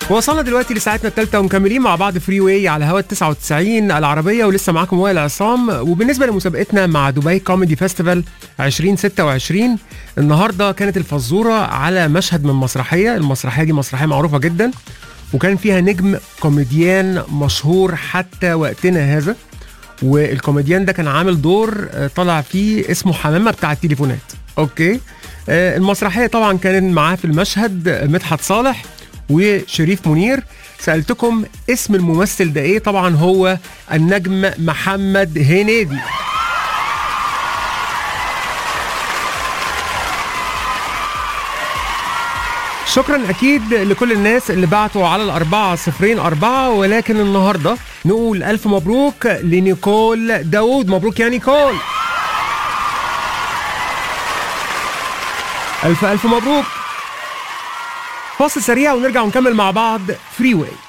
وصلنا دلوقتي لساعتنا الثالثة ومكملين مع بعض فري واي على هوا 99 العربية ولسه معاكم وائل عصام وبالنسبة لمسابقتنا مع دبي كوميدي فيستيفال 2026 النهارده كانت الفزورة على مشهد من مسرحية، المسرحية دي مسرحية معروفة جدا وكان فيها نجم كوميديان مشهور حتى وقتنا هذا والكوميديان ده كان عامل دور آه، طلع فيه اسمه حمامة بتاع التليفونات اوكي آه، المسرحية طبعا كان معاه في المشهد آه، مدحت صالح وشريف منير سألتكم اسم الممثل ده ايه طبعا هو النجم محمد هنيدي شكرا اكيد لكل الناس اللي بعتوا على الأربعة صفرين أربعة ولكن النهاردة نقول ألف مبروك لنيكول داوود مبروك يا نيكول ألف ألف مبروك فاصل سريع ونرجع ونكمل مع بعض فري واي